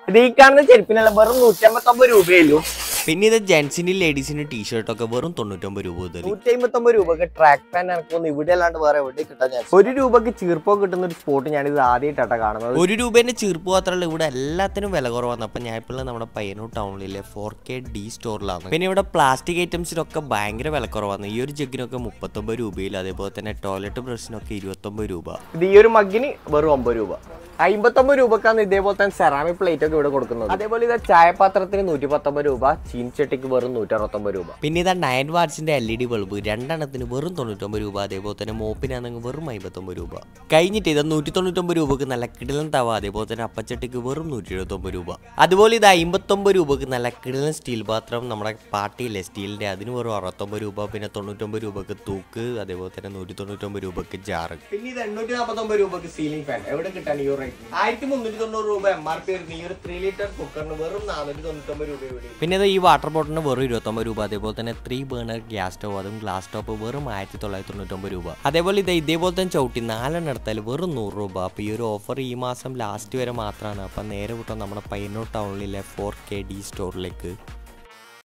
ഇത് ഈ കാണുന്ന ചെരുപ്പിനുള്ള വെറും നൂറ്റമ്പത്തൊമ്പത് രൂപയല്ലോ പിന്നെ ഇത് ജെൻസിന്റെയും ലേഡീസിന്റെയും ടീഷർട്ടൊക്കെ വെറും തൊണ്ണൂറ്റൊമ്പത് രൂപ മുതൽ നൂറ്റി അമ്പത്തൊമ്പത് രൂപക്ക് ട്രാക്ക് പാൻ എനിക്കൊന്നും ഇവിടെ അല്ലാണ്ട് വേറെ എവിടെ കിട്ടാൻ ചാൻസ് ഒരു രൂപക്ക് ചീർപ്പോ കിട്ടുന്ന ഒരു സ്പോട്ട് ഞാനിത് ആദ്യമായിട്ടാണ് കാണുന്നത് ഒരു രൂപേന്റെ ചീർപ്പ് മാത്രമല്ല ഇവിടെ എല്ലാത്തിനും വില കുറവാണ് അപ്പൊ ഞാൻ ഇപ്പോൾ നമ്മുടെ പയ്യന്നൂർ ടൗണിലെ ഫോർ കെ ഡി സ്റ്റോറിലാണ് പിന്നെ ഇവിടെ പ്ലാസ്റ്റിക് ഐറ്റംസിനൊക്കെ ഭയങ്കര വില കുറവാണ് ഈ ഒരു ജഗ്ഗിനൊക്കെ മുപ്പത്തൊമ്പത് രൂപയിൽ അതേപോലെ തന്നെ ടോയ്ലറ്റ് ബ്രഷിനൊക്കെ ഇരുപത്തൊമ്പത് രൂപ ഇത് ഈ ഒരു മഗ്ഗിന് വെറും ഒമ്പത് രൂപ അമ്പത്തൊമ്പത് രൂപക്കാണ് ഇതേപോലെ തന്നെ സെറാമിക് പ്ലേറ്റ് ഒക്കെ ഇവിടെ കൊടുക്കുന്നത് അതേപോലെ ഇത് ചായപാത്രത്തിന് നൂറ്റി പത്തൊമ്പത് രൂപ ചീൻചട്ടിക്ക് വെറും നൂറ്റി അറുപത്തൊമ്പത് രൂപ പിന്നെ ഇതാ നയൻ വാട്സിന്റെ എൽ ഇ ഡി ബൾബ് രണ്ടെണ്ണത്തിന് വെറും തൊണ്ണൂറ്റൊമ്പത് രൂപ അതേപോലെ തന്നെ മോപ്പിനാണെങ്കിൽ വെറും അമ്പത്തൊമ്പത് രൂപ കഴിഞ്ഞിട്ട് ഇത് നൂറ്റി തൊണ്ണൂറ്റൊമ്പത് രൂപക്ക് നല്ല കിടിലൻ തവ അതേപോലെ തന്നെ അപ്പച്ചട്ടിക്ക് വെറും നൂറ്റി എഴുപത്തൊമ്പത് രൂപ അതുപോലെ ഇത് അമ്പത്തൊമ്പത് രൂപക്ക് നല്ല കിടിലൻ സ്റ്റീൽ പാത്രം നമ്മുടെ പാർട്ടിയില്ലേ സ്റ്റീലിന്റെ അതിന് വെറും അറുപത്തൊമ്പത് രൂപ പിന്നെ തൊണ്ണൂറ്റൊമ്പത് രൂപക്ക് തൂക്ക് അതേപോലെ തന്നെ നൂറ്റി തൊണ്ണൂറ്റൊമ്പത് രൂപക്ക് ജാറ് പിന്നെ ഇത് എണ്ണൂറ്റി നാൽപ്പത്തൊമ്പത് രൂപക്ക് സീലിംഗ് ഫാൻ എവിടെ കിട്ടാൻ ഈ ഒരു റേറ്റ് ആയിരത്തി മുന്നൂറ്റി തൊണ്ണൂറ് രൂപ എം ആർ പി വരുന്ന ഈ ഒരു ത്രീ ലിറ്റർ കുക്കറിന് വെറും നാനൂറ്റി തൊണ്ണൂറ്റൊമ്പത് രൂപ ഇവിടെ പിന്നെ ഇത് ഈ വാട്ടർ ബോട്ടിന് വെറും ഇരുപത്തൊമ്പത് രൂപ അതേപോലെ തന്നെ ത്രീ ബേണർ ഗ്യാസ് സ്റ്റവ് അതും ഗ്ലാസ് ടോപ്പ് വെറും ആയിരത്തി തൊള്ളായിരത്തി തൊണ്ണൂറ്റൊമ്പത് രൂപ അതേപോലെ ഇത് ഇതേപോലെ തന്നെ ചവിട്ടി നാലെണ്ണം എടുത്താൽ വെറും നൂറ് രൂപ അപ്പോൾ ഈ ഒരു ഓഫർ ഈ മാസം ലാസ്റ്റ് വരെ മാത്രമാണ് അപ്പം നേരെ വിട്ടോ നമ്മുടെ പയ്യന്നൂർ ടൗണിലെ ഫോർ കെ ഡി സ്റ്റോറിലേക്ക്